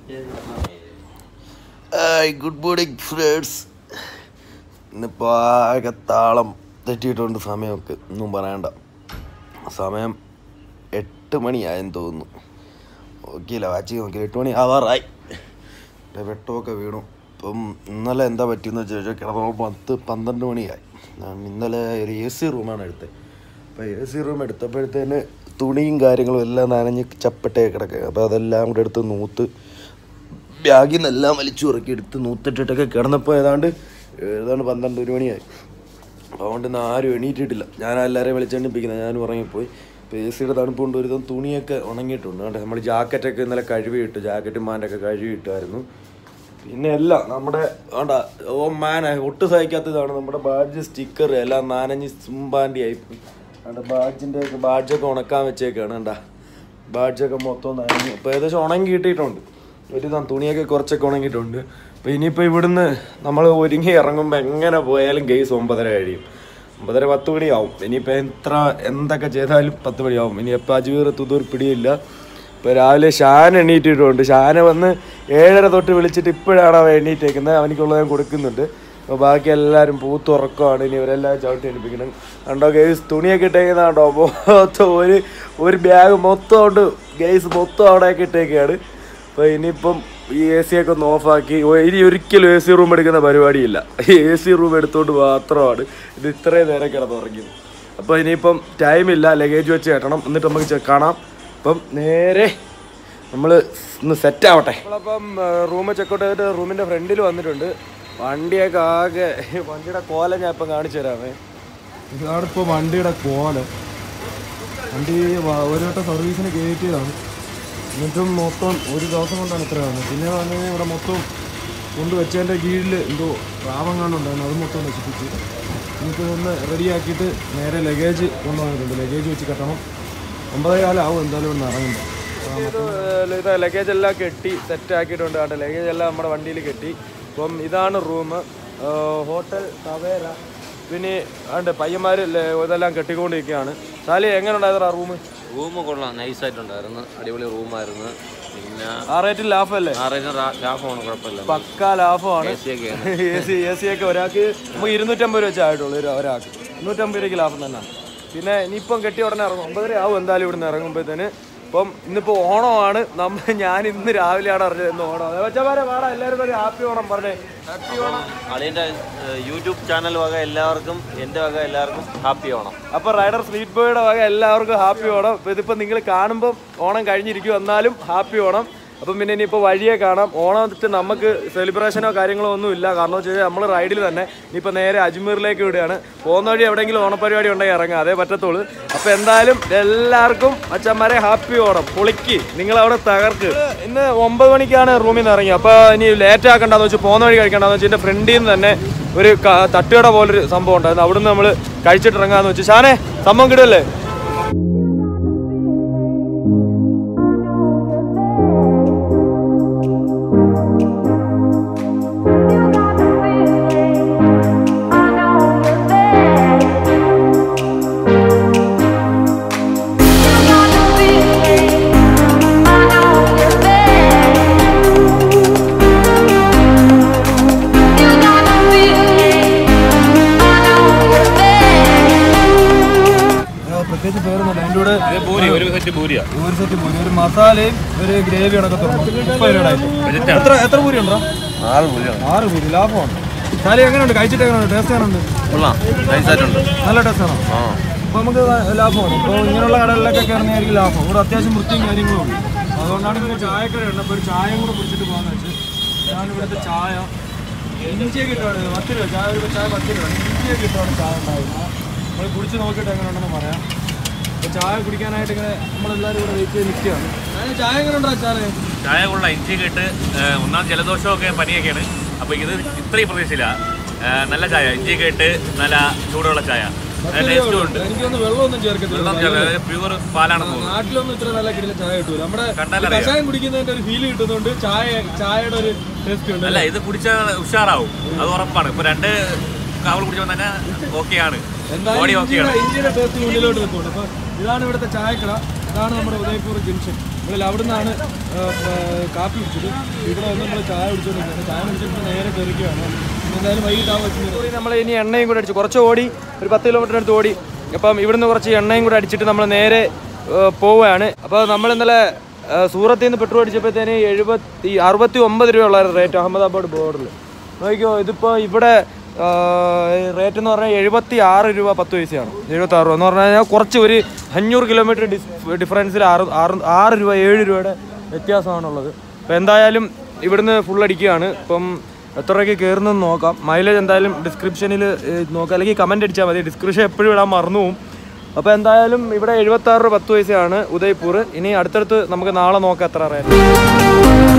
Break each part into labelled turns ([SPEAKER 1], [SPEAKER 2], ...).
[SPEAKER 1] Hi good morning friends ഇന്നിപ്പോൾ ആകെ താളം തെറ്റിയിട്ടുണ്ട് സമയമൊക്കെ ഒന്നും പറയണ്ട സമയം എട്ട് മണിയായെന്ന് തോന്നുന്നു നോക്കിയില്ല വാച്ച് നോക്കിയില്ല എട്ട് മണി ആവാറായി എൻ്റെ വെട്ടമൊക്കെ വീണു ഇപ്പം ഇന്നലെ എന്താ പറ്റിയെന്ന് വെച്ച് കഴിഞ്ഞാൽ കിടന്നപ്പോൾ പത്ത് പന്ത്രണ്ട് മണിയായി ഞാൻ ഇന്നലെ ഒരു എ സി റൂമാണ് എടുത്തത് അപ്പോൾ എ സി റൂം എടുത്തപ്പോഴത്തേന് തുണിയും കാര്യങ്ങളും എല്ലാം നനഞ്ഞ് ചപ്പട്ടേ കിടക്കുക അപ്പോൾ അതെല്ലാം കൂടെ എടുത്ത് നൂത്ത് ബാഗിൽ നിന്നെല്ലാം വലിച്ചു ഇറക്കി എടുത്ത് നൂത്തിട്ടിട്ടൊക്കെ കിടന്നപ്പോൾ ഏതാണ്ട് ഏതാണ്ട് പന്ത്രണ്ട് ഒരു മണിയായി അതുകൊണ്ട് ഇന്ന് ആരും എണീറ്റിട്ടില്ല ഞാൻ എല്ലാവരെയും വിളിച്ചെണ്ണിപ്പിക്കുന്നത് ഞാൻ ഉറങ്ങിപ്പോയി ഇപ്പോൾ എ സിയുടെ തണുപ്പ് കൊണ്ട് ഒരു തുണിയൊക്കെ ഉണങ്ങിയിട്ടുണ്ട് കണ്ടോ നമ്മൾ ജാക്കറ്റൊക്കെ ഇന്നലെ കഴുകിയിട്ട് ജാക്കറ്റും മാൻ്റൊക്കെ കഴുകിയിട്ടായിരുന്നു പിന്നെ എല്ലാം നമ്മുടെ വേണ്ട ഓ മാന ഒട്ട് സഹിക്കാത്തതാണ് നമ്മുടെ ബാഡ്ജ് സ്റ്റിക്കർ എല്ലാം നനഞ്ഞ് സുമ്പാൻ്റെ ആയി അവിടെ ബാഡ്ജിൻ്റെ ഒക്കെ ബാഡ്ജൊക്കെ ഉണക്കാൻ വെച്ചേക്കാണ് കണ്ടാ ബാഡ്ജൊക്കെ മൊത്തം നനഞ്ഞു അപ്പോൾ ഏകദേശം ഉണങ്ങി കിട്ടിയിട്ടുണ്ട് ഒരു ഇതാ തുണിയൊക്കെ കുറച്ചൊക്കെ ഉണങ്ങിയിട്ടുണ്ട് അപ്പോൾ ഇനിയിപ്പോൾ ഇവിടുന്ന് നമ്മൾ ഒരുങ്ങി ഇറങ്ങുമ്പോൾ എങ്ങനെ പോയാലും ഗെയ്സ് ഒമ്പതര കഴിയും ഒമ്പതര പത്ത് മണിയാവും ഇനിയിപ്പോൾ എത്ര എന്തൊക്കെ ചെയ്താലും പത്ത് മണിയാവും ഇനി എപ്പോൾ അജ്മീർ എത്തുന്നൊരു ഒരു പിടിയില്ല ഇപ്പോൾ രാവിലെ ഷാൻ എണീറ്റിട്ടുണ്ട് ഷാന വന്ന് ഏഴര തൊട്ട് വിളിച്ചിട്ട് ഇപ്പോഴാണ് അവൻ എണീറ്റേക്കുന്നത് അവനിക്കുള്ളത് ഞാൻ കൊടുക്കുന്നുണ്ട് അപ്പോൾ ബാക്കി എല്ലാവരും പൂത്തുറക്കമാണ് ഇനി ഇവരെല്ലാം ചവിട്ടി എണിപ്പിക്കണം കണ്ടോ ഗെയ്സ് തുണിയൊക്കെ ഇട്ടേക്കുന്നതാണ്ടോ മൊത്തം ഒരു ഒരു ബാഗ് മൊത്തം ഉണ്ട് ഗെയ്സ് മൊത്തം അവിടെയൊക്കെ ഇട്ടേക്കാണ് അപ്പോൾ ഇനിയിപ്പം ഈ എ സി ഒക്കെ ഒന്ന് ഓഫാക്കി ഒ- ഇനി ഒരിക്കലും എ സി റൂം എടുക്കുന്ന പരിപാടിയില്ല എ സി റൂം എടുത്തുകൊണ്ട് മാത്രമാണ് ഇത് ഇത്രയും നേരം കിടന്നുറങ്ങിയത് അപ്പോൾ ഇനിയിപ്പം ടൈമില്ല ലഗേജ് വെച്ച് കെട്ടണം എന്നിട്ട് നമുക്ക് ചെ- കാണാം അപ്പം നേരെ നമ്മൾ ഒന്ന് സെറ്റ് ആവട്ടെ നമ്മളപ്പം റൂം ചെക്കൗട്ട് ചെയ്തിട്ട് റൂമിൻ്റെ ഫ്രണ്ടിൽ വന്നിട്ടുണ്ട് വണ്ടിയൊക്കെ ആകെ വണ്ടിയുടെ കോലം ഞാൻ ഇപ്പം കാണിച്ചു തരാമേ
[SPEAKER 2] ഇതാണ് ഇപ്പോൾ വണ്ടിയുടെ കോലം വണ്ടി വ- ഒരു വട്ടം സർവീസിന് കയറ്റിയതാണ് എന്നിട്ടും മൊത്തം ഒരു ദിവസം കൊണ്ടാണ് ഇത്ര വന്നത് പിന്നെ വന്നു ഇവിടെ മൊത്തം കൊണ്ടുവച്ചതിൻ്റെ കീഴിൽ എന്തോ പ്രാവം കാണുന്നുണ്ടായിരുന്നു അത് മൊത്തം നശിപ്പിച്ച് നമുക്ക് ഒന്ന് റെഡിയാക്കിയിട്ട് നേരെ ലഗേജ് കൊണ്ടുവന്നിട്ടുണ്ട് ലഗേജ് വെച്ച് കെട്ടണം ഒമ്പതേ കാലമാവും എന്തായാലും ഇവിടെ ഇറങ്ങുമ്പോൾ
[SPEAKER 1] ഇത് ഇത് ലഗേജ് എല്ലാം കെട്ടി സെറ്റ് ആക്കിയിട്ടുണ്ട് കേട്ടോ ലഗേജ് എല്ലാം നമ്മുടെ വണ്ടിയിൽ കെട്ടി അപ്പം ഇതാണ് റൂം ഹോട്ടൽ തവേര പിന്നെ ഉണ്ട് പയ്യന്മാർ ഇതെല്ലാം കെട്ടിക്കൊണ്ടിരിക്കുകയാണ് സാലി എങ്ങനെ ഉണ്ടായിരുന്നു ആ റൂം
[SPEAKER 3] റൂം കൊള്ളാം നൈസായിട്ടുണ്ടായിരുന്നു അടിപൊളി റൂമായിരുന്നു പിന്നെ
[SPEAKER 1] ആ റേറ്റിൽ ലാഭമല്ലേ
[SPEAKER 3] ആറേജ് ലാഭമാണ് കുഴപ്പമില്ല
[SPEAKER 1] പക്ക ലാഭമാണ്
[SPEAKER 3] എ സി ഒക്കെയാണ്
[SPEAKER 1] എ സി എ സി ഒക്കെ ഒരാൾക്ക് നമുക്ക് ഇരുന്നൂറ്റമ്പത് രൂപ വെച്ച് ആയിട്ടുള്ളൂ ഒരു ഒരാൾക്ക് ഇരുന്നൂറ്റമ്പത് രൂപയ്ക്ക് ലാഭം തന്നെയാണ് പിന്നെ ഇനിയിപ്പം കെട്ടി ഉടനെ ഇറങ്ങും ഒമ്പതര ആവും എന്തായാലും ഇവിടുന്ന് ഇറങ്ങുമ്പോഴത്തേന് ഇപ്പം ഇന്നിപ്പോൾ ഓണമാണ് നമ്മ ഞാൻ ഇന്ന് രാവിലെയാണ് അറിഞ്ഞത് ഇന്ന് ഓണം വെച്ചാൽ വാടാ എല്ലാവരും ഒരു ഹാപ്പി ഓണം പറഞ്ഞേ ഹാപ്പി ഓണം
[SPEAKER 3] അളിയൻ്റെ യൂട്യൂബ് ചാനൽ വക എല്ലാവർക്കും എൻ്റെ വക എല്ലാവർക്കും ഹാപ്പി ഓണം
[SPEAKER 1] അപ്പോൾ റൈഡർ സ്ട്രീറ്റ് ബോയുടെ വക എല്ലാവർക്കും ഹാപ്പി ഓണം ഇപ്പം ഇതിപ്പോൾ നിങ്ങൾ കാണുമ്പോൾ ഓണം കഴിഞ്ഞിരിക്കും എന്നാലും ഹാപ്പി ഓണം അപ്പം പിന്നെ ഇനിയിപ്പോൾ വഴിയെ കാണാം ഓണത്തിന് നമുക്ക് സെലിബ്രേഷനോ കാര്യങ്ങളോ ഒന്നും ഇല്ല കാരണം വെച്ച് കഴിഞ്ഞാൽ നമ്മൾ റൈഡിൽ തന്നെ ഇനിയിപ്പോൾ നേരെ അജ്മീറിലേക്ക് വിടുകയാണ് പോകുന്ന വഴി എവിടെയെങ്കിലും ഓണപ്പരിപാടി ഉണ്ടെങ്കിൽ ഇറങ്ങാം അതേ പറ്റത്തുള്ളൂ അപ്പോൾ എന്തായാലും എല്ലാവർക്കും അച്ഛന്മാരെ ഹാപ്പി ഓണം പൊളിക്ക് നിങ്ങൾ അവിടെ തകർക്ക് ഇന്ന് ഒമ്പത് മണിക്കാണ് റൂമിൽ നിന്ന് ഇറങ്ങി അപ്പോൾ ഇനി ലേറ്റ് ആക്കണ്ടെന്ന് വെച്ച് പോകുന്ന വഴി കഴിക്കണ്ടെന്ന് വെച്ച് എൻ്റെ ഫ്രണ്ടിൽ നിന്ന് തന്നെ ഒരു ക- തട്ടുകട പോലൊരു സംഭവം ഉണ്ടായിരുന്നു അവിടുന്ന് നമ്മൾ കഴിച്ചിട്ടിറങ്ങാന്ന് വെച്ചു ഷാനെ സംഭവം കിടുമല്ലേ
[SPEAKER 2] പ്രത്യേകിച്ച് പേരൊന്നുമില്ല അതിൻ്റെ കൂടെ
[SPEAKER 3] പൂരി ഒരു സെറ്റ് പൂരിയാ
[SPEAKER 2] ഒരു സെറ്റ് പൂരി ഒരു മസാലയും ഒരു ഗ്രേവി കണക്കെ തുറന്നു മുപ്പത് രൂപയുടെ item. എത്ര എത്ര പൂരി ഉണ്ടോ
[SPEAKER 3] ആറ് പൂരിയാണ്
[SPEAKER 2] ആറ് പൂരി ലാഭമാണ് സാലി എങ്ങനെയുണ്ട് കഴിച്ചിട്ട് എങ്ങനെയുണ്ട് ടേസ്റ്റ് എങ്ങനെയുണ്ട്
[SPEAKER 3] കൊള്ളാം നൈസായിട്ടുണ്ട്
[SPEAKER 2] നല്ല ടേസ്റ്റ് ആണോ
[SPEAKER 3] ആ
[SPEAKER 2] അപ്പോൾ നമുക്ക് ലാഭമാണ് ഇപ്പോൾ ഇങ്ങനെയുള്ള കടകളിലൊക്കെ കയറുന്നതായിരിക്കും ലാഭം ഇവിടെ അത്യാവശ്യം വൃത്തിയും കാര്യങ്ങളും ഉണ്ട് അതുകൊണ്ടാണ് പിന്നെ ചായക്കട ഉണ്ട് അപ്പോൾ ഒരു ചായയും കൂടെ കുടിച്ചിട്ട് പോകാന്ന് വെച്ച് ഞാൻ ഇവിടുത്തെ ചായ ഇഞ്ചിയൊക്കെ ഇട്ടാണ് പത്ത് രൂപ ചായ ഒരു ചായ പത്ത് രൂപ ഇഞ്ചിയൊക്കെ ഇട്ടാണ് ചായ ഉണ്ടായിരുന്നത് നമ്മൾ കുടിച്ച് നോക്കിയിട്ട് എങ്ങനെ ഉണ്ടെന്ന് പറയാം അപ്പോൾ ചായ കുടിക്കാനായിട്ട് ഇങ്ങനെ നമ്മളെല്ലാവരും ഇവിടെ വെയിറ്റ് ചെയ്ത് നിൽക്കുകയാണ് ഞാൻ ചായ എങ്ങനെ ഉണ്ടാ ചായ
[SPEAKER 4] ചായ കൊള്ള ഇഞ്ചി കേട്ട് ഒന്നാം ജലദോഷമൊക്കെ പനിയൊക്കെയാണ് അപ്പോൾ ഇത് ഇത്രയും പ്രതീക്ഷയില്ല ഏ, നല്ല ചായ ഇഞ്ചി കേട്ട് നല്ല ചൂടുള്ള ചായ ടേസ്റ്റും ഉണ്ട്
[SPEAKER 2] എനിക്കൊന്ന് വെള്ളമൊന്നും ചേർക്കത്തില്ല
[SPEAKER 4] വെള്ളം പ്യൂർ പാലാണെന്ന് തോന്നുന്നു
[SPEAKER 2] നാട്ടിലൊന്നും ഇത്ര നല്ല കിടില ചായ കിട്ടൂല നമ്മുടെ
[SPEAKER 4] കണ്ടാലറിയാം.
[SPEAKER 2] കഷായം കുടിക്കുന്നതിന്റെ ഒരു ഫീൽ കിട്ടുന്നുണ്ട് ചായ ചായയുടെ ഒരു ടേസ്റ്റ് ഉണ്ട്
[SPEAKER 4] അല്ല ഇത് കുടിച്ചാൽ ഉഷാറാവും അത് ഉറപ്പാണ് ഇപ്പൊ രണ്ട് കാവൽ കുടിച്ചപ്പോൾ തന്നെ ഓക്കെയാണ് ബോഡി
[SPEAKER 2] എന്തായാലും
[SPEAKER 4] ഓക്കെയാണ്
[SPEAKER 2] ഇന്ത്യയുടെ ഇന്ത്യയുടെ ടേസ്റ്റ് മുന്നിലോട്ട് നിൽക്കുന്നുണ്ട് അപ്പൊ ഇതാണ് ഇവിടുത്തെ ചായക്കട ഇതാണ് നമ്മുടെ ഉദയപൂർ ജംഗ്ഷൻ നമ്മൾ അവിടെ നിന്നാണ് കാപ്പി കുടിച്ചത് ഇവിടെ വന്ന് നമ്മൾ ചായ കുടിച്ചുകൊണ്ടിരിക്കുന്നത് ചായ കുടിച്ചിട്ട് നേരെ കയറിക്കുകയാണ് എന്തായാലും വൈകിട്ടാവും വെച്ച് നമ്മൾ ഇനി എണ്ണയും കൂടെ അടിച്ചു കുറച്ച് ഓടി ഒരു പത്ത് കിലോമീറ്റർ അടുത്ത് ഓടി അപ്പം ഇവിടുന്ന് കുറച്ച് എണ്ണയും കൂടെ അടിച്ചിട്ട് നമ്മൾ നേരെ ഏഹ്, പോവുകയാണ് അപ്പോൾ നമ്മൾ ഇന്നലെ ഏഹ്, സൂറത്തിൽ നിന്ന് പെട്രോൾ അടിച്ചപ്പോഴത്തേന് എഴുപത്തി അറുപത്തി ഒമ്പത് രൂപയുള്ള റേറ്റ് അഹമ്മദാബാദ് ബോർഡറിൽ നോക്കിയോ ഇതിപ്പോൾ ഇവിടെ റേറ്റ് എന്ന് പറഞ്ഞാൽ എഴുപത്തി ആറ് രൂപ പത്ത് പൈസയാണ് എഴുപത്തി ആറ് രൂപ എന്ന് പറഞ്ഞു കഴിഞ്ഞാൽ കുറച്ച് ഒരു അഞ്ഞൂറ് കിലോമീറ്റർ ഡിസ് ഡിഫറൻസിൽ ആറ് ആറ് ആറ് രൂപ ഏഴ് രൂപയുടെ വ്യത്യാസമാണുള്ളത് അപ്പോൾ എന്തായാലും ഇവിടുന്ന് ഫുൾ അടിക്കുകയാണ് ഇപ്പം എത്ര രൂപയ്ക്ക് കയറുന്നെന്ന് നോക്കാം മൈലേജ് എന്തായാലും ഡിസ്ക്രിപ്ഷനിൽ നോക്കാം അല്ലെങ്കിൽ കമൻറ്റ് അടിച്ചാൽ മതി ഡിസ്ക്രിപ്ഷൻ എപ്പോഴും ഇടാൻ മറന്നു പോകും അപ്പോൾ എന്തായാലും ഇവിടെ എഴുപത്തി ആറ് രൂപ പത്ത് പൈസയാണ് ഉദയ്പൂർ ഇനി അടുത്തടുത്ത് നമുക്ക് നാളെ നോക്കാം എത്ര റേറ്റ്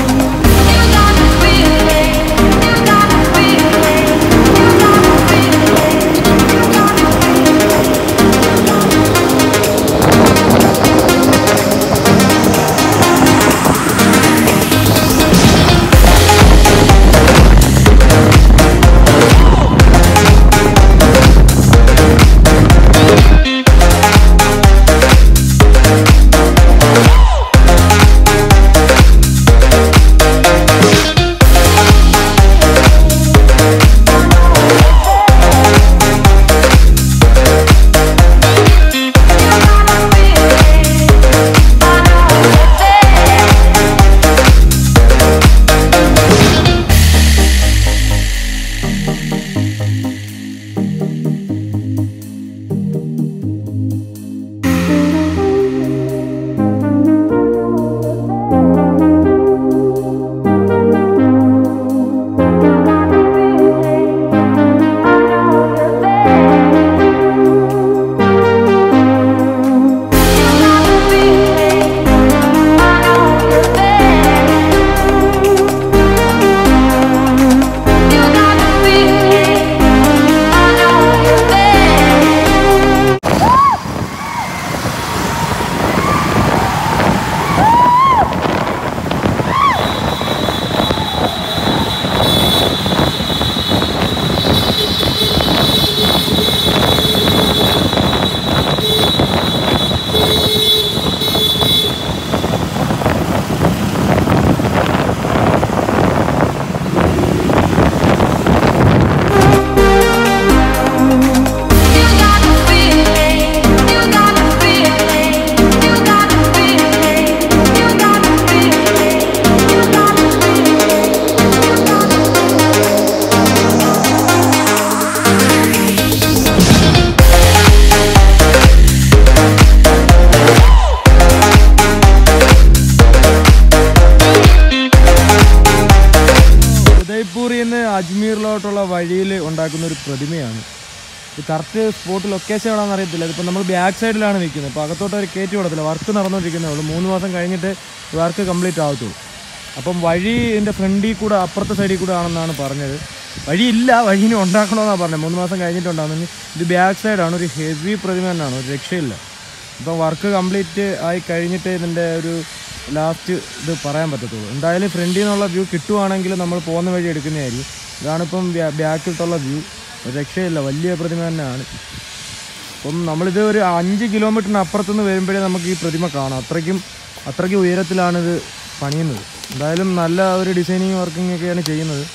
[SPEAKER 2] ഉദയ്പൂരിൽ നിന്ന് അജ്മീറിലോട്ടുള്ള വഴിയിൽ ഉണ്ടാക്കുന്ന ഒരു പ്രതിമയാണ് ഇത് കറക്റ്റ് സ്പോട്ട് ലൊക്കേഷൻ എവിടെയാണെന്ന് അറിയത്തില്ല ഇതിപ്പോൾ നമ്മൾ ബാക്ക് സൈഡിലാണ് നിൽക്കുന്നത് അപ്പോൾ അകത്തോട്ട് ഒരു കയറ്റി വിടത്തില്ല വർക്ക് നടന്നുകൊണ്ടിരിക്കുന്നേ ഉള്ളൂ മൂന്ന് മാസം കഴിഞ്ഞിട്ട് വർക്ക് കംപ്ലീറ്റ് ആവത്തുള്ളൂ അപ്പം വഴി ഇതിൻ്റെ ഫ്രണ്ടിൽ കൂടെ അപ്പുറത്തെ സൈഡിൽ കൂടെ ആണെന്നാണ് പറഞ്ഞത് വഴിയില്ല വഴീനെ ഉണ്ടാക്കണമെന്നാണ് പറഞ്ഞത് മൂന്ന് മാസം കഴിഞ്ഞിട്ടുണ്ടാകുന്നത് ഇത് ബാക്ക് സൈഡാണ് ഒരു ഹെവി പ്രതിമ തന്നെയാണ് ഒരു രക്ഷയില്ല ഇപ്പം വർക്ക് കംപ്ലീറ്റ് ആയി കഴിഞ്ഞിട്ട് ഇതിൻ്റെ ഒരു ലാസ്റ്റ് ഇത് പറയാൻ പറ്റത്തുള്ളൂ എന്തായാലും ഫ്രണ്ടിൽ നിന്നുള്ള വ്യൂ കിട്ടുവാണെങ്കിൽ നമ്മൾ പോകുന്ന വഴി എടുക്കുന്നതായിരിക്കും ഇതാണിപ്പം ബാക്കിലത്തുള്ള വ്യൂ ഒരു രക്ഷയില്ല വലിയ പ്രതിമ തന്നെയാണ് അപ്പം നമ്മളിത് ഒരു അഞ്ച് കിലോമീറ്ററിന് അപ്പുറത്തുനിന്ന് വരുമ്പോഴേ നമുക്ക് ഈ പ്രതിമ കാണാം അത്രയ്ക്കും അത്രയ്ക്കും ഉയരത്തിലാണ് ഇത് പണിയുന്നത് എന്തായാലും നല്ല ഒരു ഡിസൈനിങ് വർക്കിംഗ് ഒക്കെയാണ് ചെയ്യുന്നത്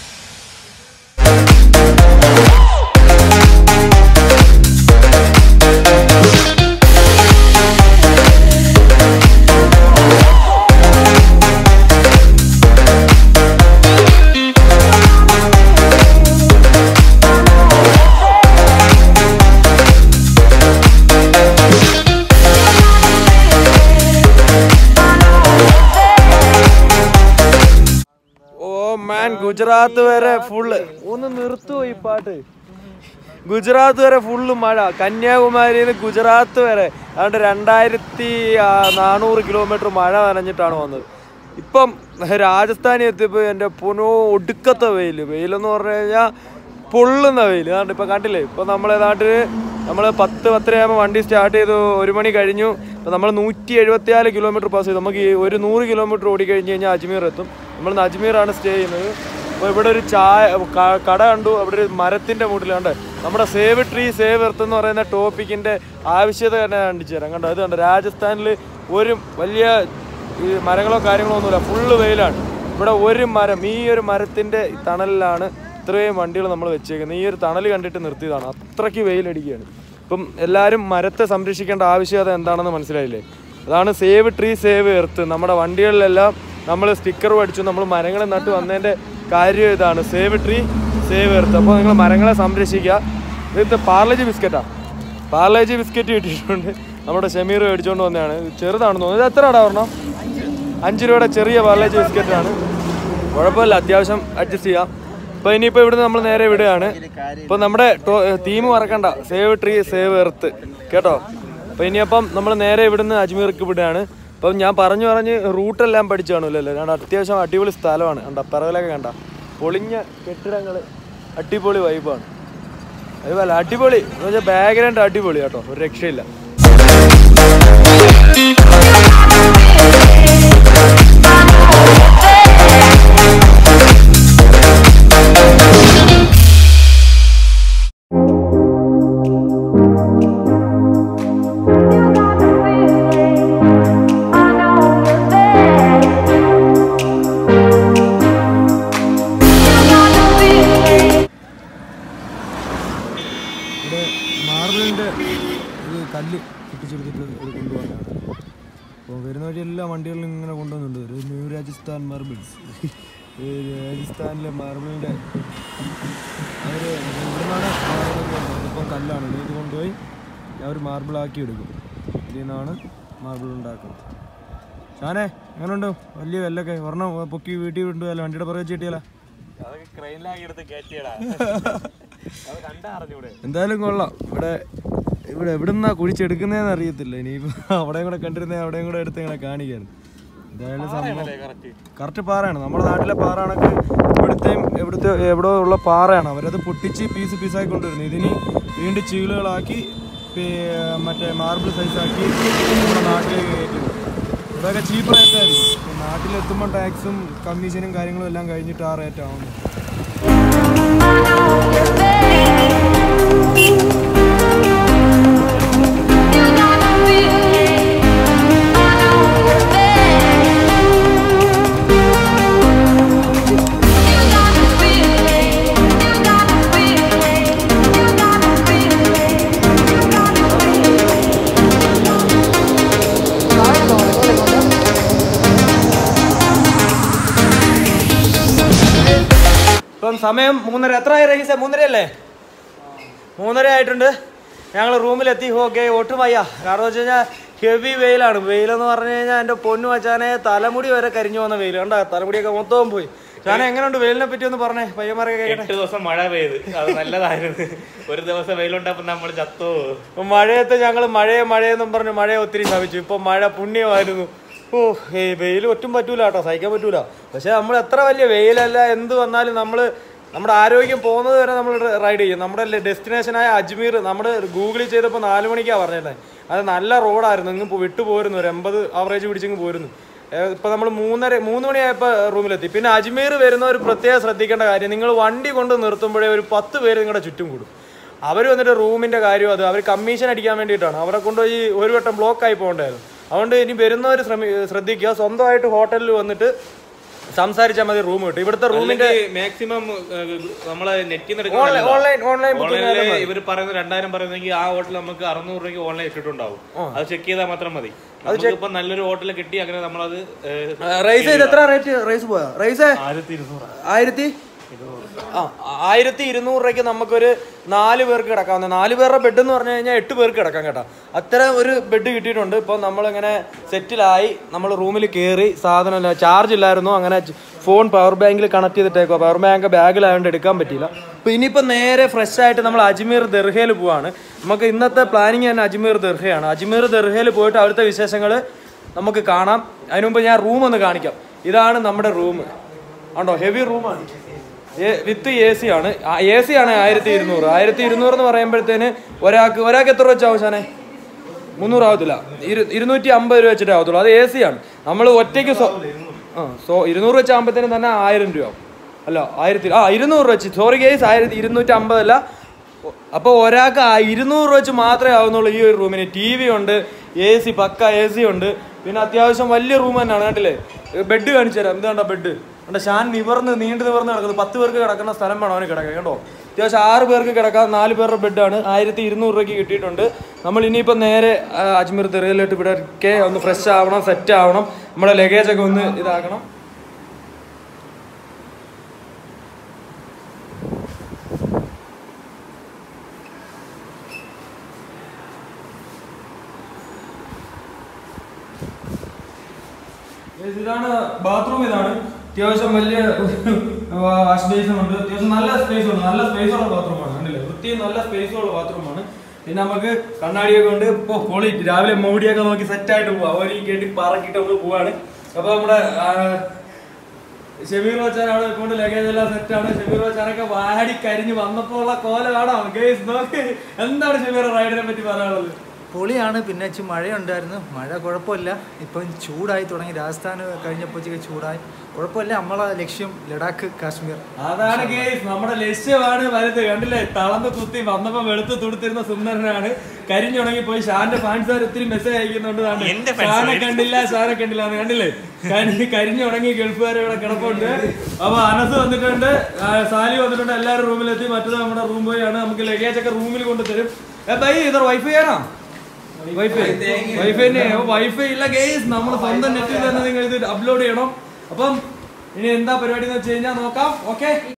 [SPEAKER 2] ഓ മാൻ ഗുജറാത്ത് വരെ ഫുള്ള് ഒന്ന് നിർത്തുവോ ഈ പാട്ട് ഗുജറാത്ത് വരെ ഫുള്ള് മഴ കന്യാകുമാരിയിൽ നിന്ന് ഗുജറാത്ത് വരെ അതുകൊണ്ട് രണ്ടായിരത്തി ആ, നാനൂറ് കിലോമീറ്റർ മഴ നനഞ്ഞിട്ടാണ് വന്നത് ഇപ്പം രാജസ്ഥാനിൽ എത്തിയപ്പോൾ എൻ്റെ പുനോ ഒടുക്കത്തെ വെയിൽ വെയിലെന്ന് പറഞ്ഞു കഴിഞ്ഞാൽ പൊള്ളുന്ന വെയിൽ അതുകൊണ്ട് ഇപ്പം കണ്ടില്ലേ ഇപ്പം നമ്മളെ നാട്ടിൽ നമ്മൾ പത്ത് പത്തരയാകുമ്പോൾ വണ്ടി സ്റ്റാർട്ട് ചെയ്തു ഒരു മണി കഴിഞ്ഞു ഇപ്പം നമ്മൾ നൂറ്റി എഴുപത്തിനാല് കിലോമീറ്റർ പാസ് ചെയ്തു നമുക്ക് ഈ ഒരു നൂറ് കിലോമീറ്റർ ഓടി കഴിഞ്ഞ് കഴിഞ്ഞാൽ അജ്മീർ എത്തും നമ്മൾ ഇന്ന് അജ്മീറാണ് സ്റ്റേ ചെയ്യുന്നത് അപ്പോൾ ഇവിടെ ഒരു ചായ ക- കട കണ്ടു അവിടെ ഒരു മരത്തിൻ്റെ മൂട്ടിലുണ്ട് നമ്മുടെ സേവ് ട്രീ സേവ് എർത്ത് എന്ന് പറയുന്ന ടോപ്പിക്കിൻ്റെ ആവശ്യത തന്നെ കാണിച്ചു തരാം കണ്ടോ അത് കണ്ടോ രാജസ്ഥാനിൽ ഒരു വലിയ ഈ മരങ്ങളോ കാര്യങ്ങളോ ഒന്നുമില്ല ഫുള്ള് വെയിലാണ് ഇവിടെ ഒരു മരം ഈ ഒരു മരത്തിൻ്റെ തണലിലാണ് ഇത്രയും വണ്ടികൾ നമ്മൾ വെച്ചേക്കുന്നത് ഈ ഒരു തണൽ കണ്ടിട്ട് നിർത്തിയതാണ് അത്രയ്ക്ക് വെയിലടിക്കുകയാണ് ഇപ്പം എല്ലാവരും മരത്തെ സംരക്ഷിക്കേണ്ട ആവശ്യകത എന്താണെന്ന് മനസ്സിലായില്ലേ അതാണ് സേവ് ട്രീ സേവ് എർത്ത് നമ്മുടെ വണ്ടികളിലെല്ലാം നമ്മൾ സ്റ്റിക്കർ അടിച്ചു നമ്മൾ മരങ്ങൾ നട്ട് വന്നതിൻ്റെ കാര്യം ഇതാണ് സേവ് ട്രീ സേവ് എർത്ത് അപ്പോൾ നിങ്ങൾ മരങ്ങളെ സംരക്ഷിക്കുക ഇത് പാർലേജി ബിസ്ക്കറ്റാണ് പാർലേജി ബിസ്ക്കറ്റ് കിട്ടിയിട്ടുണ്ട് നമ്മുടെ ഷമീർ മേടിച്ചുകൊണ്ട് വന്നതാണ് ഇത് ചെറുതാണെന്ന് തോന്നുന്നു ഇത് എത്ര ഇടാ പറഞ്ഞോ അഞ്ച് രൂപയുടെ ചെറിയ പാർലേജി ബിസ്ക്കറ്റാണ് കുഴപ്പമില്ല അത്യാവശ്യം അഡ്ജസ്റ്റ് ചെയ്യാം ഇപ്പോൾ ഇനിയിപ്പോൾ ഇവിടുന്ന് നമ്മൾ നേരെ വിടുകയാണ് ഇപ്പോൾ നമ്മുടെ തീം മറക്കണ്ട സേവ് ട്രീ സേവ് എർത്ത് കേട്ടോ അപ്പോൾ ഇനിയപ്പം നമ്മൾ നേരെ ഇവിടുന്ന് അജ്മീർക്ക് വിടുകയാണ് അപ്പം ഞാൻ പറഞ്ഞു പറഞ്ഞ് റൂട്ടെല്ലാം പഠിച്ചു കാണുമല്ലോ കാരണം അത്യാവശ്യം അടിപൊളി സ്ഥലമാണ് കണ്ട പിറകിലൊക്കെ കണ്ട പൊളിഞ്ഞ കെട്ടിടങ്ങൾ അടിപൊളി വൈബാണ് അതുപോലെ അടിപൊളി എന്ന് വെച്ചാൽ ബാക്ക്ഗ്രൗണ്ട് അടിപൊളി കേട്ടോ ഒരു രക്ഷയില്ല ഇവിടെ മാർബിളിൻ്റെ ഒരു കല്ല് പൊട്ടിച്ചെടുത്തിട്ട് ഒരു കൊണ്ടുപോകാനാണ് അപ്പോൾ വരുന്ന വഴി എല്ലാ വണ്ടികളിലും ഇങ്ങനെ കൊണ്ടുവന്നുണ്ട് ഒരു ന്യൂ രാജസ്ഥാൻ മാർബിൾസ് രാജസ്ഥാനിലെ മാർബിളിൻ്റെ അവർ ഇവിടുന്നാണ് ഇപ്പം കല്ലാണ് ഇനി ഇത് കൊണ്ടുപോയി അവർ മാർബിളാക്കി എടുക്കും ഇതിൽ നിന്നാണ് മാർബിൾ ഉണ്ടാക്കുന്നത് ഷാനെ എങ്ങനെയുണ്ട് വലിയ കല്ലൊക്കെ ഒരെണ്ണം പൊക്കി വീട്ടിൽ കൊണ്ടുപോയാലോ വണ്ടിയുടെ പുറകെ ചീട്ടിയാലോ
[SPEAKER 4] അതൊക്കെ ക്രെയിനിലാക്കി എടുത്ത് കയറ്റിയടാ അത് കണ്ടാ അറിഞ്ഞൂടെ
[SPEAKER 2] എന്തായാലും കൊള്ളാം ഇവിടെ ഇവിടെ എവിടുന്നാ കുഴിച്ചെടുക്കുന്നതെന്ന് അറിയത്തില്ല ഇനിയിപ്പോൾ അവിടെയും കൂടെ കണ്ടിരുന്നേ അവിടെയും കൂടെ എടുത്ത് ഇങ്ങനെ കാണിക്കാണ് എന്തായാലും സംഭവം
[SPEAKER 4] കറക്റ്റ്
[SPEAKER 2] കറക്റ്റ് പാറയാണ് നമ്മുടെ നാട്ടിലെ പാറയാണൊക്കെ ഇവിടുത്തെയും എവിടുത്തെ എവിടെ ഉള്ള പാറയാണ് അവരത് പൊട്ടിച്ച് പീസ് പീസാക്കി കൊണ്ടുവരുന്നത് ഇതിന് വീണ്ടും ചീളുകളാക്കി പി- മറ്റേ മാർബിൾ സൈസാക്കി നമ്മുടെ നാട്ടിലേക്ക് കയറ്റുന്നു ഇവിടെയൊക്കെ ചീപ്പ് റേറ്റായിരിക്കും നാട്ടിലെത്തുമ്പോൾ ടാക്സും കമ്മീഷനും കാര്യങ്ങളും എല്ലാം കഴിഞ്ഞിട്ട് ആ റേറ്റ് ആവുന്നു ഇപ്പം സമയം മൂന്നര എത്ര ആയി റഹീസ മൂന്നര അല്ലേ മൂന്നര ആയിട്ടുണ്ട് ഞങ്ങൾ റൂമിലെത്തി ഓക്കെ ഒട്ടും വയ്യ കാരണം വെച്ച് കഴിഞ്ഞാൽ ഹെവി വെയിലാണ് വെയിലെന്ന് പറഞ്ഞു കഴിഞ്ഞാൽ എൻ്റെ പൊന്നു വച്ചാനെ തലമുടി വരെ കരിഞ്ഞു വന്ന വെയിൽ കണ്ട തലമുടിയൊക്കെ മൊത്തവും പോയി ഞാൻ എങ്ങനെയുണ്ട് വെയിലിനെ പറ്റി ഒന്ന് പറഞ്ഞേ പയ്യന്മാരൊക്കെ കേട്ടെ
[SPEAKER 4] എട്ട് ദിവസം മഴ പെയ്ത് അത് നല്ലതായിരുന്നു ഒരു ദിവസം വെയിലുണ്ടപ്പോ നമ്മൾ ചത്തോ
[SPEAKER 2] ഇപ്പം മഴയത്ത് ഞങ്ങൾ മഴയെ മഴയെന്നും പറഞ്ഞ് മഴയെ ഒത്തിരി ശമിച്ചു ഇപ്പം മഴ പുണ്യമായിരുന്നു ഓ ഏ വെയിൽ ഒട്ടും പറ്റൂല കേട്ടോ സഹിക്കാൻ പറ്റൂല പക്ഷെ നമ്മൾ എത്ര വലിയ വെയിലല്ല എന്ത് വന്നാലും നമ്മൾ നമ്മുടെ ആരോഗ്യം പോകുന്നത് വരെ നമ്മൾ റൈഡ് ചെയ്യും നമ്മുടെ ഡെസ്റ്റിനേഷനായ അജ്മീർ നമ്മൾ ഗൂഗിളിൽ ചെയ്തപ്പോൾ നാല് മണിക്കാണ് പറഞ്ഞിട്ടുണ്ടായി അത് നല്ല റോഡായിരുന്നു ഇങ്ങ് പോ- വിട്ടു പോരുന്നു ഒരു എൺപത് ആവറേജ് പിടിച്ചിങ്ങ് പോരുന്നു ഇപ്പൊ നമ്മൾ മൂന്നര മൂന്ന് മണിയായപ്പോൾ റൂമിലെത്തി പിന്നെ അജ്മീർ വരുന്നവർ പ്രത്യേകം ശ്രദ്ധിക്കേണ്ട കാര്യം നിങ്ങൾ വണ്ടി കൊണ്ട് നിർത്തുമ്പോഴേ ഒരു പത്ത് പേര് നിങ്ങളുടെ ചുറ്റും കൂടും അവർ വന്നിട്ട് റൂമിന്റെ കാര്യം അത് അവർ കമ്മീഷൻ അടിക്കാൻ വേണ്ടിയിട്ടാണ് അവരെ കൊണ്ടുപോയി ഒരു വട്ടം ബ്ലോക്ക് ആയി പോകണ്ടായിരുന്നു അതുകൊണ്ട് ഇനി വരുന്നവർ ശ്രമി ശ്രദ്ധിക്കുക സ്വന്തമായിട്ട് ഹോട്ടലിൽ വന്നിട്ട് സംസാരിച്ചാൽ മതി റൂം കിട്ടും ഇവിടുത്തെ റൂമിന്റെ
[SPEAKER 4] മാക്സിമം നമ്മളെ നെറ്റിൽ
[SPEAKER 2] ഓൺലൈൻ ഓൺലൈൻ ഓൺലൈൻ ബുക്കിംഗ്
[SPEAKER 4] ഓൺലൈനിൽ ഇവർ പറയുന്നത് രണ്ടായിരം പറയുന്നെങ്കിൽ ആ ഹോട്ടൽ നമുക്ക് അറുന്നൂറ് രൂപയ്ക്ക് ഓൺലൈൻ ഇട്ടിട്ടുണ്ടാവും അത് ചെക്ക് ചെയ്താൽ മാത്രം മതി ഇപ്പൊ നല്ലൊരു ഹോട്ടൽ കിട്ടി അങ്ങനെ നമ്മളത്
[SPEAKER 2] റൈസ് ചെയ്ത് എത്ര റേറ്റ് റൈസ് പോയാ റൈസ്
[SPEAKER 4] ആയിരത്തി ഇരുന്നൂറ്
[SPEAKER 2] ആയിരത്തി ആ ആയിരത്തി ഇരുന്നൂറ് രൂപയ്ക്ക് നമുക്കൊരു നാല് പേർക്ക് കിടക്കാവുന്ന നാല് പേരുടെ ബെഡ് എന്ന് പറഞ്ഞു കഴിഞ്ഞാൽ എട്ട് പേർക്ക് കിടക്കാം കേട്ടോ അത്ര ഒരു ബെഡ് കിട്ടിയിട്ടുണ്ട് ഇപ്പോൾ നമ്മളിങ്ങനെ സെറ്റിലായി നമ്മൾ റൂമിൽ കയറി സാധനം ചാർജ് ഇല്ലായിരുന്നു അങ്ങനെ ഫോൺ പവർ ബാങ്കിൽ കണക്ട് ചെയ്തിട്ടേക്കോ പവർ ബാങ്ക് ബാഗിലായതുകൊണ്ട് എടുക്കാൻ പറ്റിയില്ല അപ്പോൾ ഇനിയിപ്പോൾ നേരെ ഫ്രഷ് ആയിട്ട് നമ്മൾ അജ്മീർ ദർഹയിൽ പോവാണ് നമുക്ക് ഇന്നത്തെ പ്ലാനിങ് തന്നെ അജ്മീർ ദർഹയാണ് അജ്മീർ ദർഹയിൽ പോയിട്ട് അവിടുത്തെ വിശേഷങ്ങൾ നമുക്ക് കാണാം അതിനു മുമ്പ് ഞാൻ റൂം ഒന്ന് കാണിക്കാം ഇതാണ് നമ്മുടെ റൂം ആണ്ടോ ഹെവി റൂമാണ് വിത്ത് എ സി ആണ് എ സി ആണ് ആയിരത്തി ഇരുന്നൂറ് ആയിരത്തി ഇരുന്നൂറ് എന്ന് പറയുമ്പോഴത്തേന് ഒരാൾക്ക് ഒരാൾക്ക് എത്ര വെച്ചാവും ശാനെ മുന്നൂറ് ആവത്തില്ല ഇരു ഇരുന്നൂറ്റി അമ്പത് രൂപ വെച്ചിട്ടേ ആവത്തുള്ളൂ അത് എ സി ആണ് നമ്മൾ ഒറ്റയ്ക്ക് സോ ആ സോ ഇരുന്നൂറ് വെച്ചാകുമ്പോഴത്തേനും തന്നെ ആയിരം രൂപ ആവും അല്ല ആയിരത്തി ആ ഇരുന്നൂറ് വെച്ച് സോറി കേസ് ആയിരത്തി ഇരുന്നൂറ്റി അമ്പതല്ല അപ്പോൾ ഒരാൾക്ക് ആ ഇരുന്നൂറ് വെച്ച് മാത്രമേ ആവുന്നുള്ളൂ ഈ ഒരു റൂമിന് ടി വി ഉണ്ട് എ സി പക്ക എ സി ഉണ്ട് പിന്നെ അത്യാവശ്യം വലിയ റൂം തന്നെയാണ് കണ്ടില്ലേ ബെഡ് കാണിച്ചു തരാം എന്താണ് ബെഡ് കണ്ട ഷാൻ നിവർന്ന് നീണ്ടു നിവർന്ന് കിടക്കുന്നത് പത്ത് പേർക്ക് കിടക്കുന്ന സ്ഥലം വേണം അവന് കിടക്കാൻ കേട്ടോ അത്യാവശ്യം ആറ് പേർക്ക് കിടക്കാൻ നാല് പേരുടെ ബെഡാണ് ആയിരത്തി ഇരുന്നൂറ് രൂപയ്ക്ക് കിട്ടിയിട്ടുണ്ട് നമ്മൾ ഇനിയിപ്പോൾ നേരെ ആ, അജ്മീർ തെറിയലിട്ട് ഇവിടെ ഒക്കെ ഒന്ന് ഫ്രഷ് ആവണം സെറ്റ് ആവണം നമ്മുടെ ലഗേജ് ഒക്കെ ഒന്ന് ഇതാക്കണം Guys, ഇതാണ് ബാത്റൂം ഇതാണ് അത്യാവശ്യം വലിയ വാഷ് ബേസിൻ ഉണ്ട് അത്യാവശ്യം നല്ല സ്പേസ് ഉണ്ട് നല്ല സ്പേസ് ഉള്ള ബാത്റൂമാണ് കണ്ടില്ലേ വൃത്തിയും നല്ല സ്പേസ് ഉള്ള ബാത്റൂമാണ് പിന്നെ നമുക്ക് കണ്ണാടിയൊക്കെ ഉണ്ട് ഇപ്പോൾ ക്വാളിറ്റി രാവിലെ മോടിയൊക്കെ നോക്കി സെറ്റ് ആയിട്ട് പോവാം അവർ ഈ കേട്ടി പറക്കിട്ട് നമ്മൾ പോവാണ് അപ്പൊ നമ്മുടെ ആ, ഷമീർ വച്ചാനാണ് ഇപ്പോൾ ലഗേജ് എല്ലാം സെറ്റ് ആണ് ഷമീർ വച്ചാനൊക്കെ വാടി കരിഞ്ഞ് വന്നപ്പോൾ ഉള്ള കോലമാണോ ഗേസ് നോക്ക് എന്താണ് ഷമീർ റൈഡിനെ പറ്റി പറയാനുള്ളത്
[SPEAKER 5] പൊളിയാണ് പിന്നെ ഇച്ചിരി മഴയുണ്ടായിരുന്നു മഴ കുഴപ്പമില്ല ഇപ്പം ചൂടായി തുടങ്ങി രാജസ്ഥാൻ കഴിഞ്ഞപ്പോഴത്തേക്ക് ചൂടായി കുഴപ്പമില്ല നമ്മളെ ലക്ഷ്യം ലഡാക്ക് കാശ്മീർ
[SPEAKER 2] അതാണ് കേസ് നമ്മുടെ ലക്ഷ്യമാണ് വലുത് കണ്ടില്ലേ തളന്ന് കുത്തി വന്നപ്പോ വെളുത്ത് തുടുത്തിരുന്ന സുന്ദരനാണ് കരിഞ്ഞുണങ്ങി പോയി ഷാന്റെ ഫാൻസുകാർ ഒത്തിരി മെസ്സേജ് അയക്കുന്നുണ്ട് ദാണ്ട്.
[SPEAKER 4] എന്റെ fans
[SPEAKER 2] ഷാനെ കണ്ടില്ല ഷാനെ കണ്ടില്ല എന്ന് കണ്ടില്ലേ കരി കരിഞ്ഞുണങ്ങി ഗൾഫുകാരെ ഇവിടെ കിടപ്പുണ്ട് അപ്പൊ അനസ് വന്നിട്ടുണ്ട് ആ, സാലി വന്നിട്ടുണ്ട് എല്ലാവരും റൂമിലെത്തി മറ്റത് നമ്മുടെ റൂം ബോയ് ആണ് നമുക്ക് ലഗേജ് ഒക്കെ റൂമിൽ കൊണ്ടുതരും ഏ ബൈ ഇതർ വൈഫൈ ആണോ വൈഫൈ വൈഫൈ വൈഫൈ ഇല്ല ഗേസ് നമ്മൾ സ്വന്തം നെറ്റിൽ തന്നെ നിങ്ങൾ ഇത് അപ്ലോഡ് ചെയ്യണം അപ്പം ഇനി എന്താ പരിപാടി എന്ന് വെച്ച് കഴിഞ്ഞാൽ നോക്കാം ഓക്കെ